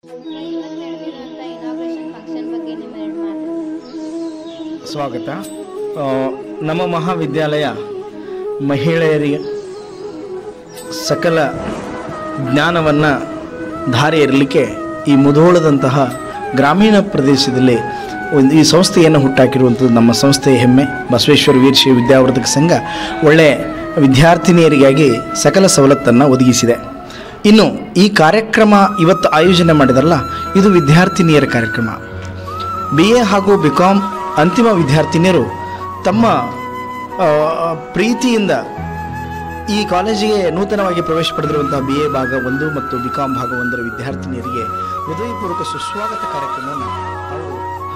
ಇವತ್ತು ನಡೆದಿರುವಂಥ inauguration function ಬಗ್ಗೆ ನಿಮ್ಮ ಎರಡು ಮಾತು ಸ್ವಾಗತ ಆ, ನಮ್ಮ ಮಹಾವಿದ್ಯಾಲಯ ಮಹಿಳೆಯರಿಗೆ ಸಕಲ ಜ್ಞಾನವನ್ನು ಧಾರೆ ಇರಲಿಕ್ಕೆ ಈ ಮುಧೋಳದಂತಹ ಗ್ರಾಮೀಣ ಪ್ರದೇಶದಲ್ಲಿ ಒಂದು ಈ ಸಂಸ್ಥೆಯನ್ನು ಹುಟ್ಟಾಕಿರುವಂಥದ್ದು ನಮ್ಮ ಸಂಸ್ಥೆಯ ಹೆಮ್ಮೆ ಬಸವೇಶ್ವರ ವೀರಶೈವ ವಿದ್ಯಾವರ್ಧಕ ಸಂಘ ಒಳ್ಳೆ ವಿದ್ಯಾರ್ಥಿನಿಯರಿಗಾಗಿ ಸಕಲ ಸವಲತ್ತನ್ನು ಒದಗಿಸಿದೆ ಇನ್ನು ಈ ಕಾರ್ಯಕ್ರಮ ಇವತ್ತು ಆಯೋಜನೆ ಮಾಡಿದಾರಲ್ಲ ಇದು ವಿದ್ಯಾರ್ಥಿನಿಯರ ಕಾರ್ಯಕ್ರಮ ಬಿ ಎ ಹಾಗೂ ಬಿ ಕಾಮ್ ಅಂತಿಮ ವಿದ್ಯಾರ್ಥಿನಿಯರು ತಮ್ಮ ಆ, ಪ್ರೀತಿಯಿಂದ ಈ ಕಾಲೇಜಿಗೆ ನೂತನವಾಗಿ ಪ್ರವೇಶ ಪಡೆದಿರುವಂತಹ ಬಿ ಎ ಭಾಗ ಒಂದು ಮತ್ತು ಬಿ ಕಾಮ್ ಭಾಗ ಒಂದರ ವಿದ್ಯಾರ್ಥಿನಿಯರಿಗೆ ಹೃದಯಪೂರ್ವಕ ಸುಸ್ವಾಗತ ಕಾರ್ಯಕ್ರಮವನ್ನು ಅವರು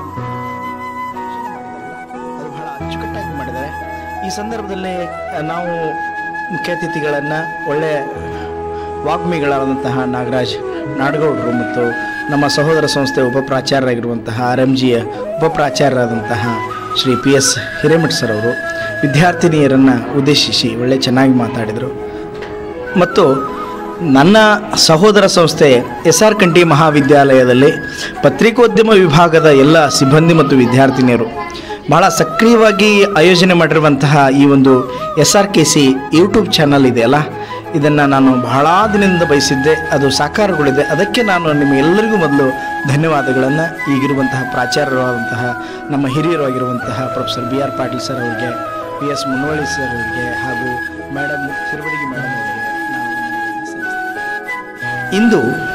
ಅದು ಬಹಳ ಅಚ್ಚುಕಟ್ಟಾಗಿ ಮಾಡಿದ್ದಾರೆ ಈ ಸಂದರ್ಭದಲ್ಲಿ ಆ, ನಾವು ಮುಖ್ಯ ಅತಿಥಿಗಳನ್ನು ಒಳ್ಳೆಯ ವಾಗ್ಮಿಗಳಾದಂತಹ ನಾಗರಾಜ್ ನಾಡಗೌಡರು ಮತ್ತು ನಮ್ಮ ಸಹೋದರ ಸಂಸ್ಥೆ ಉಪಪ್ರಾಚಾರ್ಯರಾಗಿರುವಂತಹ ಆರ್ ಎಮ್ ಜಿಯ ಉಪಪ್ರಾಚಾರ್ಯರಾದಂತಹ Shri P S Hiremath sir ಅವರು ವಿದ್ಯಾರ್ಥಿನಿಯರನ್ನು ಉದ್ದೇಶಿಸಿ ಒಳ್ಳೆ ಚೆನ್ನಾಗಿ ಮಾತಾಡಿದರು ಮತ್ತು ನನ್ನ ಸಹೋದರ ಸಂಸ್ಥೆ ಎಸ್ ಆರ್ ಕಂಠಿ ಮಹಾವಿದ್ಯಾಲಯದಲ್ಲಿ ಪತ್ರಿಕೋದ್ಯಮ ವಿಭಾಗದ ಎಲ್ಲ ಸಿಬ್ಬಂದಿ ಮತ್ತು ವಿದ್ಯಾರ್ಥಿನಿಯರು ಬಹಳ ಸಕ್ರಿಯವಾಗಿ ಆಯೋಜನೆ ಮಾಡಿರುವಂತಹ ಈ ಒಂದು S R K C YouTube channel ಇದೆಯಲ್ಲ ಇದನ್ನು ನಾನು ಬಹಳ ದಿನದಿಂದ ಬಯಸಿದ್ದೆ ಅದು ಸಾಕಾರಗೊಂಡಿದೆ ಅದಕ್ಕೆ ನಾನು ನಿಮ್ಮೆಲ್ಲರಿಗೂ ಮೊದಲು ಧನ್ಯವಾದಗಳನ್ನು ಈಗಿರುವಂತಹ ಪ್ರಾಚಾರ್ಯರಾದಂತಹ ನಮ್ಮ ಹಿರಿಯರು ಆಗಿರುವಂತಹ professor B R Patil sir ಅವರಿಗೆ ಪಿ ಎಸ್ ಮುನ್ನವಳ್ಳಿ ಸರ್ ಅವರಿಗೆ ಹಾಗೂ ಮೇಡಮ್ ತಿರುವಡಿಗೆ ಮೇಡಮ್ ಅವರಿಗೆ ನಾನು ವಂದನೆಗಳನ್ನು ಸಲ್ಲಿಸ್ತೇನೆ. ಇಂದು